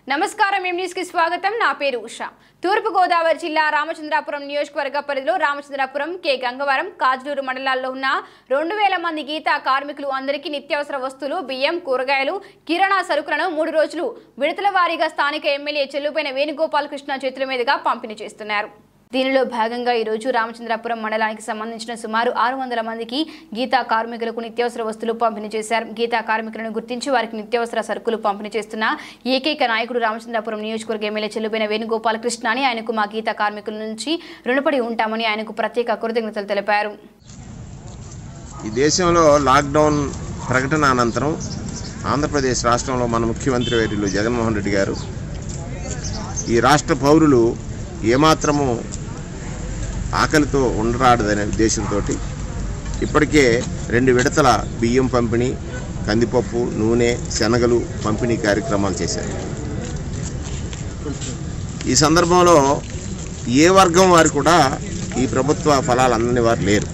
నమస్కారం M news కి స్వాగతం నా పేరు ఉషా తూర్పు గోదావరి జిల్లా రామచంద్రాపురం నియోజకవర్గ పరిధిలో రామచంద్రాపురం కె గంగవరం కాజులూరు మండలాల్లో ఉన్న రెండు వేల మంది గీతా కార్మికులు అందరికీ నిత్యావసర వస్తువులు బియ్యం కూరగాయలు కిరాణా సరుకులను మూడు రోజులు విడతల వారీగా స్థానిక ఎమ్మెల్యే చెల్లుపైన వేణుగోపాలకృష్ణ చేతుల మీదుగా పంపిణీ చేస్తున్నారు దీనిలో భాగంగా ఈ రోజు రామచంద్రాపురం మండలానికి సంబంధించిన సుమారు ఆరు వందల మందికి గీతా కార్మికులకు నిత్యావసర వస్తువులు పంపిణీ చేశారు గీతా కార్మికులను గుర్తించి వారికి నిత్యావసర సరుకులు పంపిణీ చేస్తున్న ఏకైక నాయకుడు రామచంద్రాపురం నియోజకవర్గ ఎమ్మెల్యే చెల్లుబైన వేణుగోపాలకృష్ణ అని ఆయనకు మా గీతా కార్మికుల నుంచి రుణపడి ఉంటామని ఆయనకు ప్రత్యేక కృతజ్ఞతలు తెలిపారు ఈ దేశంలో లాక్డౌన్ ప్రకటన అనంతరం ఆంధ్రప్రదేశ్ రాష్ట్రంలో మన ముఖ్యమంత్రి వర్యులు జగన్మోహన్ రెడ్డి గారు ఈ రాష్ట్ర పౌరులు ఏమాత్రము ఆకలితో ఉండరాడదనే ఉద్దేశంతో ఇప్పటికే రెండు విడతల బియ్యం పంపిణీ కందిపప్పు నూనె శనగలు పంపిణీ కార్యక్రమాలు చేశారు ఈ సందర్భంలో ఏ వర్గం వారు కూడా ఈ ప్రభుత్వ ఫలాలు అందని వారు లేరు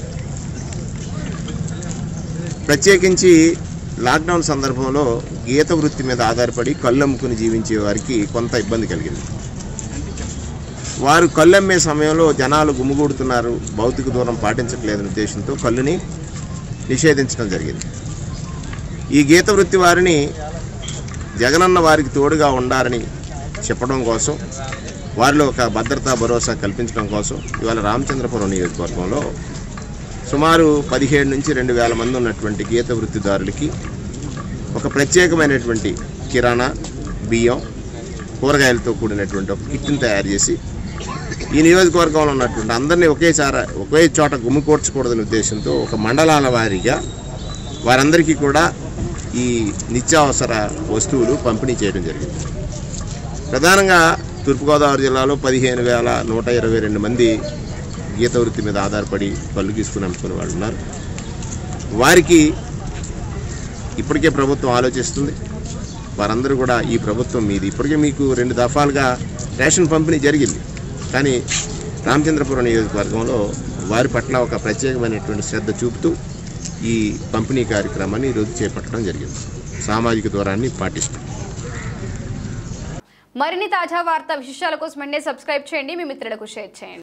ప్రత్యేకించి లాక్డౌన్ సందర్భంలో గీత వృత్తి మీద ఆధారపడి కళ్ళు అమ్ముకుని జీవించే వారికి కొంత ఇబ్బంది కలిగింది వారు కళ్ళు అమ్మే సమయంలో జనాలు గుమిగూడుతున్నారు భౌతిక దూరం పాటించట్లేదనే ఉద్దేశంతో కళ్ళుని నిషేధించడం జరిగింది ఈ గీత వృత్తి వారిని జగనన్న వారికి తోడుగా ఉండాలని చెప్పడం కోసం వారిలో ఒక భద్రతా భరోసా కల్పించడం కోసం ఇవాళ రామచంద్రపురం నియోజకవర్గంలో సుమారు పదిహేడు నుంచి రెండు వేల మంది ఉన్నటువంటి గీత వృత్తిదారులకి ఒక ప్రత్యేకమైనటువంటి కిరాణా బియ్యం కూరగాయలతో కూడినటువంటి ఒక కిట్ని తయారు చేసి ఈ నియోజకవర్గంలో ఉన్నటువంటి అందరినీ ఒకేసారి ఒకే చోట గుమ్మికూర్చకూడదనే ఉద్దేశంతో ఒక మండలాల వారీగా వారందరికీ కూడా ఈ నిత్యావసర వస్తువులు పంపిణీ చేయడం జరిగింది ప్రధానంగా తూర్పుగోదావరి జిల్లాలో పదిహేను వేల నూట ఇరవై రెండు మంది గీత వృత్తి మీద ఆధారపడి పళ్ళు తీసుకుని అమ్ముకునే వాళ్ళు ఉన్నారు వారికి ఇప్పటికే ప్రభుత్వం ఆలోచిస్తుంది వారందరూ కూడా ఈ ప్రభుత్వం మీది ఇప్పటికే మీకు రెండు దఫాలుగా రేషన్ పంపిణీ జరిగింది కానీ రామచంద్రపురం నియోజకవర్గంలో వారి పట్ల ఒక ప్రత్యేకమైనటువంటి శ్రద్ధ చూపుతూ ఈ పంపిణీ కార్యక్రమాన్ని ఈరోజు చేపట్టడం జరిగింది సామాజిక దూరాన్ని పాటిస్తూ మరిన్ని తాజా వార్తా విశేషాల కోసం వెంటనే సబ్స్క్రైబ్ చేయండి మీ మిత్రులకు షేర్ చేయండి